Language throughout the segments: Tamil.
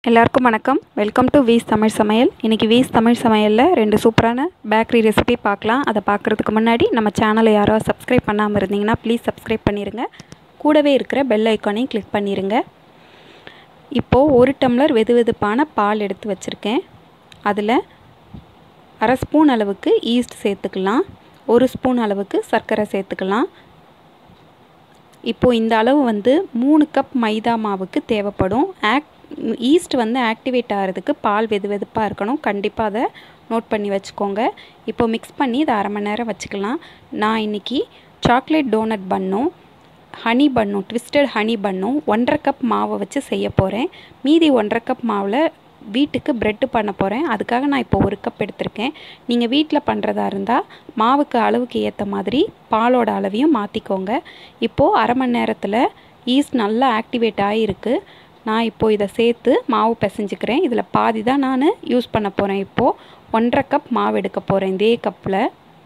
எல்லாருக்கும் வணக்கம் வெல்கம் டு வீஸ் தமிழ் சமையல் இன்றைக்கி வீஸ் தமிழ் சமையலில் ரெண்டு சூப்பரான பேக்கரி ரெசிபி பார்க்கலாம் அதை பார்க்குறதுக்கு முன்னாடி நம்ம சேனலை யாரோ சப்ஸ்கிரைப் பண்ணாமல் இருந்தீங்கன்னா ப்ளீஸ் சப்ஸ்கிரைப் பண்ணிடுங்க கூடவே இருக்கிற பெல் ஐக்கானையும் கிளிக் பண்ணிடுங்க இப்போது ஒரு டம்ளர் வெது வெதுப்பான பால் எடுத்து வச்சுருக்கேன் அதில் அரை ஸ்பூன் அளவுக்கு ஈஸ்ட் சேர்த்துக்கலாம் ஒரு ஸ்பூன் அளவுக்கு சர்க்கரை சேர்த்துக்கலாம் இப்போது இந்த அளவு வந்து மூணு கப் மைதா மாவுக்கு தேவைப்படும் ஆக் ஈஸ்ட் வந்து ஆக்டிவேட் ஆகிறதுக்கு பால் வெது வெதுப்பாக இருக்கணும் கண்டிப்பாக அதை நோட் பண்ணி வச்சுக்கோங்க இப்போ மிக்ஸ் பண்ணி இதை அரை மணி நேரம் வச்சுக்கலாம் நான் இன்றைக்கி சாக்லேட் டோனட் பண்ணும் ஹனி பண்ணும் ட்விஸ்டட் ஹனி பண்ணும் ஒன்றரை கப் மாவை வச்சு செய்ய போகிறேன் மீதி ஒன்றரை கப் மாவில் வீட்டுக்கு ப்ரெட்டு பண்ண போகிறேன் அதுக்காக நான் இப்போ ஒரு கப் எடுத்திருக்கேன் நீங்கள் வீட்டில் பண்ணுறதா இருந்தால் மாவுக்கு அளவுக்கு ஏற்ற மாதிரி பாலோட அளவையும் மாற்றிக்கோங்க இப்போது அரை மணி நேரத்தில் ஈஸ்ட் நல்லா ஆக்டிவேட் ஆகிருக்கு நான் இப்போது இதை சேர்த்து மாவு பிசைஞ்சிக்கிறேன் இதில் பாதி தான் நான் யூஸ் பண்ண போகிறேன் இப்போது ஒன்றரை கப் மாவு எடுக்க போகிறேன் இதே கப்பில்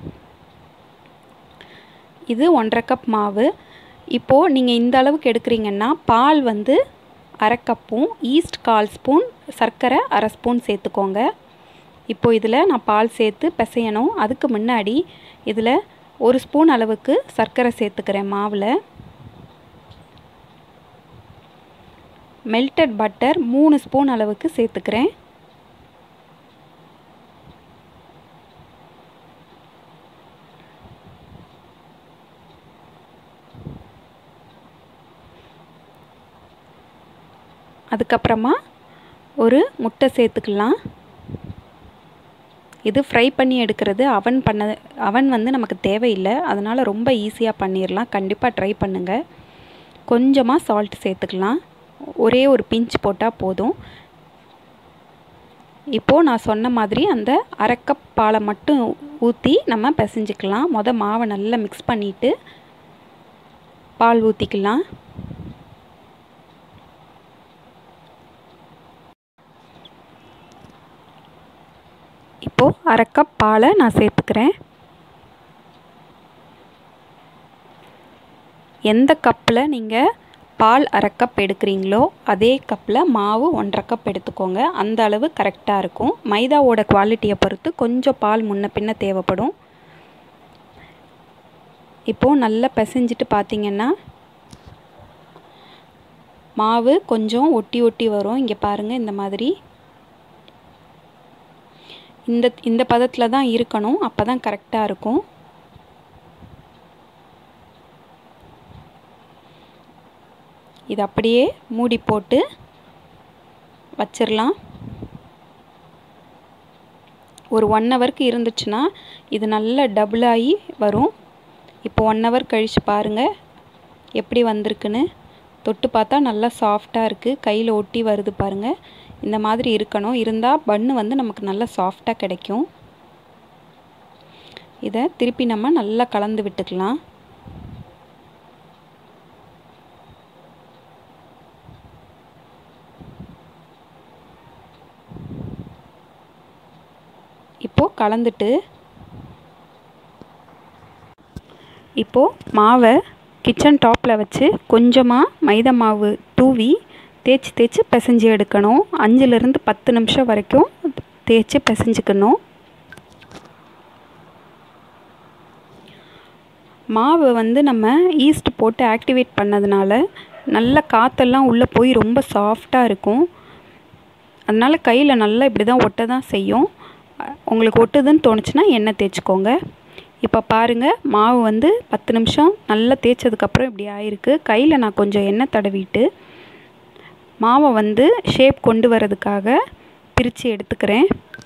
இது ஒன்றரை கப் மாவு இப்போது நீங்கள் இந்த அளவுக்கு எடுக்கிறீங்கன்னா பால் வந்து அரை கப்பும் ஈஸ்ட் கால் ஸ்பூன் சர்க்கரை அரை ஸ்பூன் சேர்த்துக்கோங்க இப்போது இதில் நான் பால் சேர்த்து பிசையணும் அதுக்கு முன்னாடி இதில் ஒரு ஸ்பூன் அளவுக்கு சர்க்கரை சேர்த்துக்கிறேன் மாவில் மெல்டட் பட்டர் மூணு ஸ்பூன் அளவுக்கு சேர்த்துக்கிறேன் அதுக்கப்புறமா ஒரு முட்டை சேர்த்துக்கலாம் இது ஃப்ரை பண்ணி எடுக்கிறது அவன் பண்ண அவன் வந்து நமக்கு தேவையில்லை அதனால் ரொம்ப ஈஸியாக பண்ணிடலாம் கண்டிப்பாக ட்ரை பண்ணுங்கள் கொஞ்சமாக சால்ட் சேர்த்துக்கலாம் ஒரே ஒரு பிஞ்ச் போட்டால் போதும் இப்போது நான் சொன்ன மாதிரி அந்த அரை கப் பாலை மட்டும் ஊற்றி நம்ம பிசைஞ்சிக்கலாம் மொதல் மாவை நல்லா மிக்ஸ் பண்ணிவிட்டு பால் ஊற்றிக்கலாம் இப்போது அரை கப் பாலை நான் சேர்த்துக்கிறேன் எந்த கப்பில் நீங்கள் பால் அரை கப் எடுக்கிறீங்களோ அதே கப்பில் மாவு ஒன்றரை கப் எடுத்துக்கோங்க அந்த அளவு கரெக்டாக இருக்கும் மைதாவோட குவாலிட்டியை பொறுத்து கொஞ்சம் பால் முன்ன பின்ன தேவைப்படும் இப்போது நல்லா பிசைஞ்சிட்டு பார்த்தீங்கன்னா மாவு கொஞ்சம் ஒட்டி ஒட்டி வரும் இங்கே பாருங்கள் இந்த மாதிரி இந்த இந்த பதத்தில் தான் இருக்கணும் அப்போ தான் கரெக்டாக இருக்கும் இது அப்படியே மூடி போட்டு வச்சிடலாம் ஒரு ஒன் ஹவருக்கு இருந்துச்சுன்னா இது நல்லா டபுள் ஆகி வரும் இப்போ ஒன் ஹவர் கழித்து பாருங்கள் எப்படி வந்திருக்குன்னு தொட்டு பார்த்தா நல்லா சாஃப்டாக இருக்குது கையில் ஒட்டி வருது பாருங்கள் இந்த மாதிரி இருக்கணும் இருந்தால் பன்னு வந்து நமக்கு நல்லா சாஃப்டாக கிடைக்கும் இதை திருப்பி நம்ம நல்லா கலந்து விட்டுக்கலாம் இப்போது கலந்துட்டு இப்போது மாவை கிச்சன் டாப்பில் வச்சு கொஞ்சமாக மைதா மாவு தூவி தேய்ச்சி தேய்ச்சி பிசைஞ்சு எடுக்கணும் அஞ்சுலேருந்து பத்து நிமிஷம் வரைக்கும் தேய்ச்சி பிசைஞ்சுக்கணும் மாவு வந்து நம்ம ஈஸ்ட் போட்டு ஆக்டிவேட் பண்ணதுனால நல்ல காற்றெல்லாம் உள்ளே போய் ரொம்ப சாஃப்டாக இருக்கும் அதனால் கையில் நல்லா இப்படி தான் ஒட்ட தான் செய்யும் உங்களுக்கு ஒட்டுதுன்னு தோணுச்சுன்னா எண்ணெய் தேய்ச்சிக்கோங்க இப்போ பாருங்கள் மாவு வந்து பத்து நிமிஷம் நல்லா தேய்ச்சதுக்கப்புறம் இப்படி ஆயிருக்கு கையில் நான் கொஞ்சம் எண்ணெய் தடவிட்டு மாவை வந்து ஷேப் கொண்டு வரதுக்காக பிரித்து எடுத்துக்கிறேன்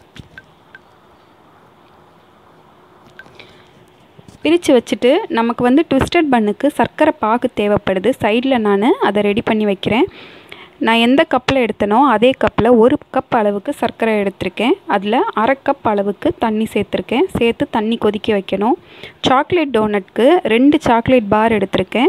பிரித்து வச்சுட்டு நமக்கு வந்து ட்விஸ்டட் பண்ணுக்கு சர்க்கரை பாகு தேவைப்படுது சைடில் நான் அதை ரெடி பண்ணி வைக்கிறேன் நான் எந்த கப்பில் எடுத்தனோ அதே கப்பில் ஒரு கப் அளவுக்கு சர்க்கரை எடுத்திருக்கேன் அதில் அரை கப் அளவுக்கு தண்ணி சேர்த்துருக்கேன் சேர்த்து தண்ணி கொதிக்க வைக்கணும் சாக்லேட் டோனட்க்கு ரெண்டு சாக்லேட் பார் எடுத்திருக்கேன்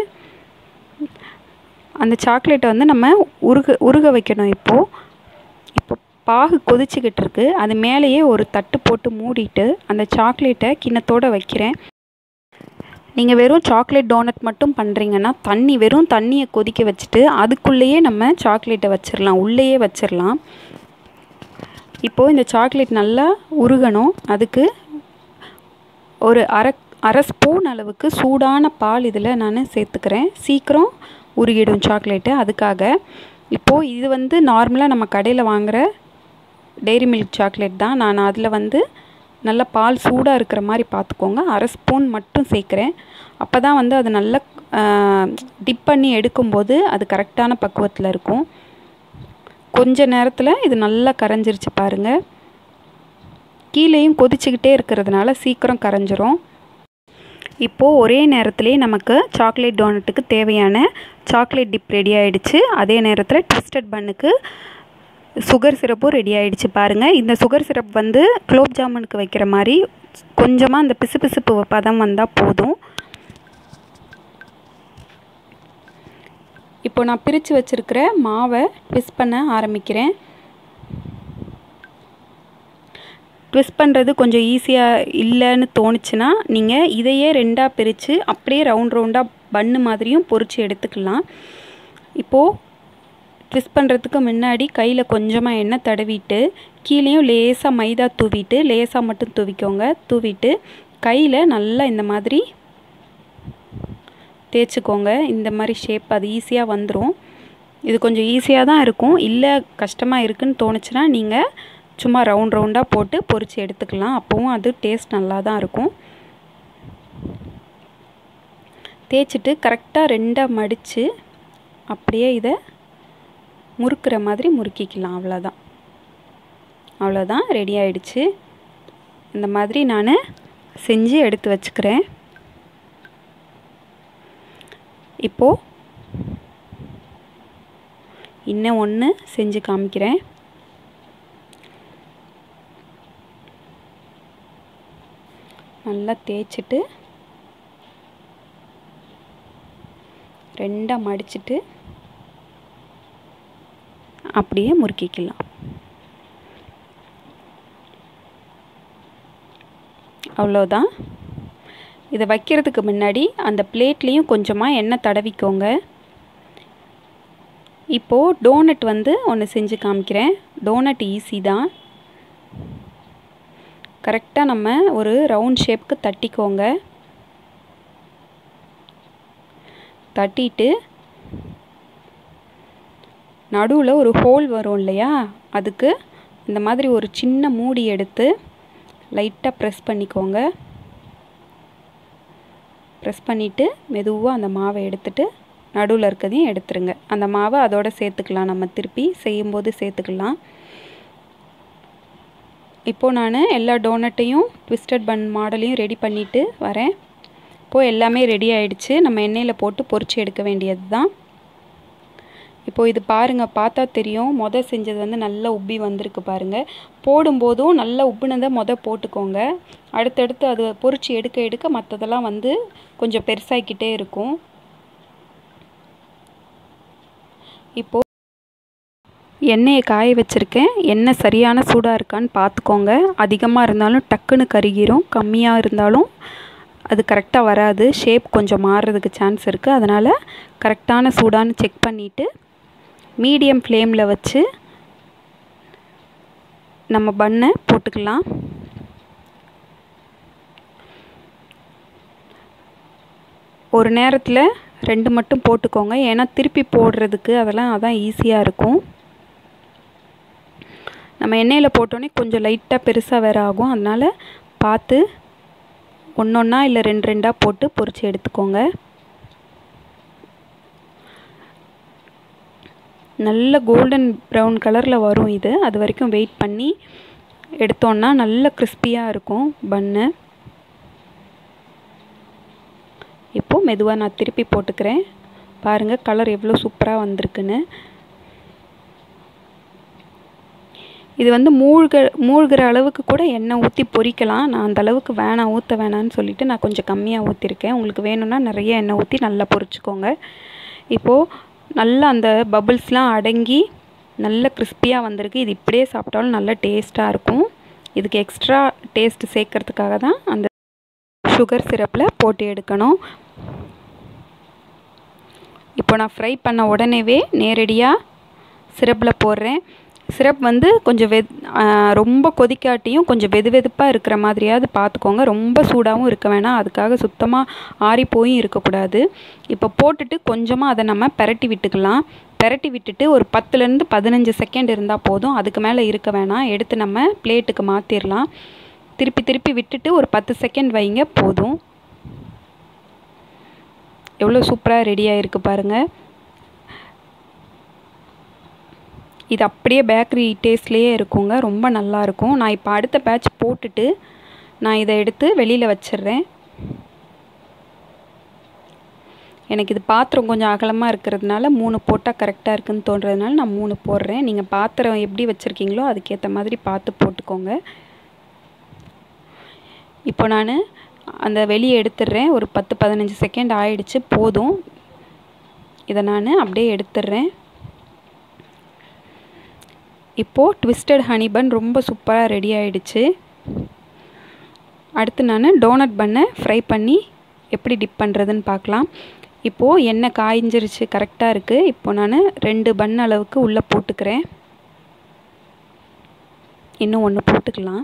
அந்த சாக்லேட்டை வந்து நம்ம உருக உருக வைக்கணும் இப்போது இப்போ பாகு கொதிச்சுக்கிட்டு இருக்கு அது மேலேயே ஒரு தட்டு போட்டு மூடிட்டு அந்த சாக்லேட்டை கிண்ணத்தோடு வைக்கிறேன் நீங்கள் வெறும் சாக்லேட் டோனட் மட்டும் பண்ணுறீங்கன்னா தண்ணி வெறும் தண்ணியை கொதிக்க வச்சுட்டு அதுக்குள்ளேயே நம்ம சாக்லேட்டை வச்சிடலாம் உள்ளேயே வச்சிடலாம் இப்போது இந்த சாக்லேட் நல்லா உருகணும் அதுக்கு ஒரு அரை அரை ஸ்பூன் அளவுக்கு சூடான பால் இதில் நான் சேர்த்துக்கிறேன் சீக்கிரம் உருகிடும் சாக்லேட்டு அதுக்காக இப்போது இது வந்து நார்மலாக நம்ம கடையில் வாங்குகிற டெய்ரி மில்க் சாக்லேட் தான் நான் அதில் வந்து நல்லா பால் சூடாக இருக்கிற மாதிரி பார்த்துக்கோங்க அரை ஸ்பூன் மட்டும் சேர்க்குறேன் அப்போ தான் வந்து அது நல்லா டிப் பண்ணி எடுக்கும்போது அது கரெக்டான பக்குவத்தில் இருக்கும் கொஞ்ச நேரத்தில் இது நல்லா கரைஞ்சிருச்சு பாருங்கள் கீழேயும் கொதிச்சுக்கிட்டே இருக்கிறதுனால சீக்கிரம் கரைஞ்சிரும் இப்போது ஒரே நேரத்துலேயே நமக்கு சாக்லேட் டோனட்டுக்கு தேவையான சாக்லேட் டிப் ரெடி ஆகிடுச்சு அதே நேரத்தில் ட்விஸ்டட் பண்ணுக்கு சுகர் சிரப்பும் ரெடி ஆகிடுச்சு பாருங்கள் இந்த சுகர் சிரப் வந்து குலோப் ஜாமுனுக்கு வைக்கிற மாதிரி கொஞ்சமாக அந்த பிசு பிசுப்பு பதம் வந்தால் போதும் இப்போ நான் பிரித்து வச்சுருக்கிற மாவை ட்விஸ்ட் பண்ண ஆரம்பிக்கிறேன் ட்விஸ்ட் பண்ணுறது கொஞ்சம் ஈஸியாக இல்லைன்னு தோணுச்சுன்னா நீங்கள் இதையே ரெண்டாக பிரித்து அப்படியே ரவுண்ட் ரவுண்டாக பன்னு மாதிரியும் பொறிச்சு எடுத்துக்கலாம் இப்போது ட்விஸ்ட் பண்ணுறதுக்கு முன்னாடி கையில் கொஞ்சமாக எண்ணெய் தடவிட்டு கீழேயும் லேசாக மைதா தூவிட்டு லேசாக மட்டும் தூவிக்கோங்க தூவிட்டு கையில் நல்லா இந்த மாதிரி தேய்ச்சிக்கோங்க இந்த மாதிரி ஷேப் அது ஈஸியாக வந்துடும் இது கொஞ்சம் ஈஸியாக தான் இருக்கும் இல்லை கஷ்டமாக இருக்குன்னு தோணுச்சுன்னா நீங்கள் சும்மா ரவுண்ட் ரவுண்டாக போட்டு பொரித்து எடுத்துக்கலாம் அப்போவும் அது டேஸ்ட் நல்லா தான் இருக்கும் தேய்ச்சிட்டு கரெக்டாக ரெண்டாக மடித்து அப்படியே இதை முறுக்கிற மாதிரி முறுக்கிக்கலாம் அவ்வளோதான் அவ்வளோதான் ரெடி ஆயிடுச்சு இந்த மாதிரி நான் செஞ்சு எடுத்து வச்சுக்கிறேன் இப்போது இன்னும் ஒன்று செஞ்சு காமிக்கிறேன் நல்லா தேய்ச்சிட்டு ரெண்டாக மடிச்சிட்டு அப்படியே முறுக்கிக்கலாம் அவ்வளோதான் இதை வைக்கிறதுக்கு முன்னாடி அந்த பிளேட்லேயும் கொஞ்சமாக எண்ணெய் தடவிக்கோங்க இப்போது டோனட் வந்து ஒன்று செஞ்சு காமிக்கிறேன் டோனட் ஈஸி தான் கரெக்டாக நம்ம ஒரு ரவுண்ட் ஷேப்புக்கு தட்டிக்கோங்க தட்டிட்டு நடுவில் ஒரு ஹோல் வரும் இல்லையா அதுக்கு இந்த மாதிரி ஒரு சின்ன மூடி எடுத்து லைட்டாக ப்ரெஸ் பண்ணிக்கோங்க ப்ரெஸ் பண்ணிவிட்டு மெதுவாக அந்த மாவை எடுத்துட்டு நடுவில் இருக்கிறதையும் எடுத்துருங்க அந்த மாவை அதோட சேர்த்துக்கலாம் நம்ம திருப்பி செய்யும்போது சேர்த்துக்கலாம் இப்போது நான் எல்லா டோனட்டையும் ட்விஸ்டட் பன் மாடலையும் ரெடி பண்ணிவிட்டு வரேன் இப்போது எல்லாமே ரெடி ஆயிடுச்சு நம்ம எண்ணெயில் போட்டு பொரிச்சு எடுக்க வேண்டியது தான் இப்போது இது பாருங்கள் பார்த்தா தெரியும் மொதல் செஞ்சது வந்து நல்லா உப்பி வந்திருக்கு பாருங்கள் போடும்போதும் நல்லா உப்புனதை மொதல் போட்டுக்கோங்க அடுத்தடுத்து அது பொரிச்சு எடுக்க எடுக்க மற்றதெல்லாம் வந்து கொஞ்சம் பெருசாகிக்கிட்டே இருக்கும் இப்போது எண்ணெயை காய வச்சுருக்கேன் எண்ணெய் சரியான சூடாக இருக்கான்னு பார்த்துக்கோங்க அதிகமாக இருந்தாலும் டக்குன்னு கருகிரும் கம்மியாக இருந்தாலும் அது கரெக்டாக வராது ஷேப் கொஞ்சம் மாறுறதுக்கு சான்ஸ் இருக்குது அதனால் கரெக்டான சூடான்னு செக் பண்ணிவிட்டு மீடியம் ஃப்ளேமில் வச்சு நம்ம பண்ணை போட்டுக்கலாம் ஒரு நேரத்தில் ரெண்டு மட்டும் போட்டுக்கோங்க ஏன்னா திருப்பி போடுறதுக்கு அதெல்லாம் அதான் ஈஸியாக இருக்கும் நம்ம எண்ணெயில் போட்டோன்னே கொஞ்சம் லைட்டாக பெருசாக வேறு ஆகும் அதனால் பார்த்து ஒன்று ஒன்றா இல்லை ரெண்டு ரெண்டாக போட்டு பொரித்து எடுத்துக்கோங்க நல்ல கோல்டன் ப்ரௌன் கலரில் வரும் இது அது வரைக்கும் வெயிட் பண்ணி எடுத்தோன்னா நல்ல கிறிஸ்பியாக இருக்கும் பன்னு இப்போது மெதுவாக நான் திருப்பி போட்டுக்கிறேன் பாருங்கள் கலர் எவ்வளோ சூப்பராக வந்திருக்குன்னு இது வந்து மூழ்க மூழ்கிற அளவுக்கு கூட எண்ணெய் ஊற்றி பொரிக்கலாம் நான் அந்த அளவுக்கு வேணாம் ஊற்ற வேணான்னு சொல்லிவிட்டு நான் கொஞ்சம் கம்மியாக ஊற்றிருக்கேன் உங்களுக்கு வேணும்னா நிறைய எண்ணெய் ஊற்றி நல்லா பொரிச்சுக்கோங்க இப்போது நல்லா அந்த பபுள்ஸ்லாம் அடங்கி நல்ல கிறிஸ்பியாக வந்திருக்கு இது இப்படியே சாப்பிட்டாலும் நல்ல டேஸ்ட்டாக இருக்கும் இதுக்கு எக்ஸ்ட்ரா டேஸ்ட் சேர்க்கறதுக்காக தான் அந்த சுகர் சிரப்பில் போட்டு எடுக்கணும் இப்போ நான் ஃப்ரை பண்ண உடனேவே நேரடியாக சிரப்பில் போடுறேன் சிரப் வந்து கொஞ்சம் வெ ரொம்ப கொதிக்காட்டியும் கொஞ்சம் வெது வெதுப்பாக இருக்கிற மாதிரியாவது பார்த்துக்கோங்க ரொம்ப சூடாகவும் இருக்க வேணாம் அதுக்காக சுத்தமாக ஆறி போயும் இருக்கக்கூடாது இப்போ போட்டுட்டு கொஞ்சமாக அதை நம்ம பெரட்டி விட்டுக்கலாம் பெரட்டி விட்டுட்டு ஒரு பத்துலேருந்து பதினஞ்சு செகண்ட் இருந்தால் போதும் அதுக்கு மேலே இருக்க வேணாம் எடுத்து நம்ம பிளேட்டுக்கு மாற்றிடலாம் திருப்பி திருப்பி விட்டுட்டு ஒரு பத்து செகண்ட் வைங்க போதும் எவ்வளோ சூப்பராக ரெடியாக இருக்குது பாருங்கள் இது அப்படியே பேக்கரி டேஸ்ட்லேயே இருக்குங்க ரொம்ப நல்லாயிருக்கும் நான் இப்போ அடுத்த பேட்ச் போட்டுட்டு நான் இதை எடுத்து வெளியில் வச்சிடுறேன் எனக்கு இது பாத்திரம் கொஞ்சம் அகலமாக இருக்கிறதுனால மூணு போட்டால் கரெக்டாக இருக்குன்னு தோன்றதுனால நான் மூணு போடுறேன் நீங்கள் பாத்திரம் எப்படி வச்சுருக்கீங்களோ அதுக்கேற்ற மாதிரி பார்த்து போட்டுக்கோங்க இப்போ நான் அந்த வெளியே எடுத்துடுறேன் ஒரு பத்து பதினஞ்சு செகண்ட் ஆயிடுச்சு போதும் இதை நான் அப்படியே எடுத்துடுறேன் இப்போது ட்விஸ்டட் ஹனி பன் ரொம்ப சூப்பராக ரெடி ஆகிடுச்சு அடுத்து நான் டோனட் பண்ணை ஃப்ரை பண்ணி எப்படி டிப் பண்ணுறதுன்னு பார்க்கலாம் இப்போது எண்ணெய் காய்ஞ்சிருச்சு கரெக்டாக இருக்குது இப்போது நான் ரெண்டு பன் அளவுக்கு உள்ளே போட்டுக்கிறேன் இன்னும் ஒன்று போட்டுக்கலாம்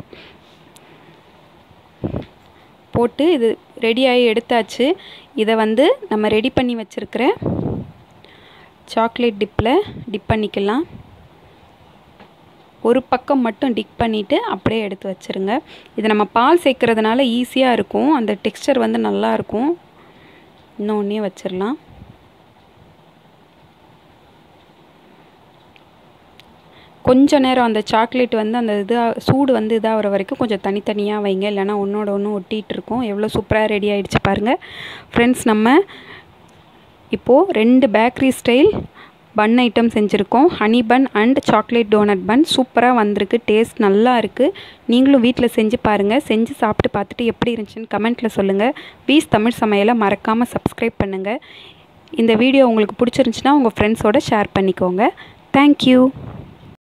போட்டு இது ரெடியாகி எடுத்தாச்சு இதை வந்து நம்ம ரெடி பண்ணி வச்சுருக்கிற சாக்லேட் டிப்பில் டிப் பண்ணிக்கலாம் ஒரு பக்கம் மட்டும் டிக் பண்ணிவிட்டு அப்படியே எடுத்து வச்சுருங்க இது நம்ம பால் சேர்க்குறதுனால ஈஸியாக இருக்கும் அந்த டெக்ஸ்டர் வந்து நல்லாயிருக்கும் இன்னொன்னே வச்சிடலாம் கொஞ்ச நேரம் அந்த சாக்லேட் வந்து அந்த இது சூடு வந்து இதாகிற வரைக்கும் கொஞ்சம் தனித்தனியாக வைங்க இல்லைனா ஒன்றோட ஒன்று ஒட்டிகிட்டு இருக்கும் எவ்வளோ சூப்பராக ரெடி ஆகிடுச்சு பாருங்கள் ஃப்ரெண்ட்ஸ் நம்ம இப்போது ரெண்டு பேக்கரி ஸ்டைல் பன் ஐட்டம் செஞ்சுருக்கோம் honey bun and chocolate donut bun சூப்பராக வந்திருக்கு டேஸ்ட் நல்லா இருக்குது நீங்களும் வீட்டில் செஞ்சு பாருங்கள் செஞ்சு சாப்பிட்டு பார்த்துட்டு எப்படி இருந்துச்சுன்னு கமெண்ட்டில் சொல்லுங்கள் வீஸ் தமிழ் சமையலை மறக்காமல் சப்ஸ்கிரைப் பண்ணுங்கள் இந்த வீடியோ உங்களுக்கு பிடிச்சிருந்துச்சின்னா உங்கள் ஃப்ரெண்ட்ஸோடு ஷேர் பண்ணிக்கோங்க தேங்க்யூ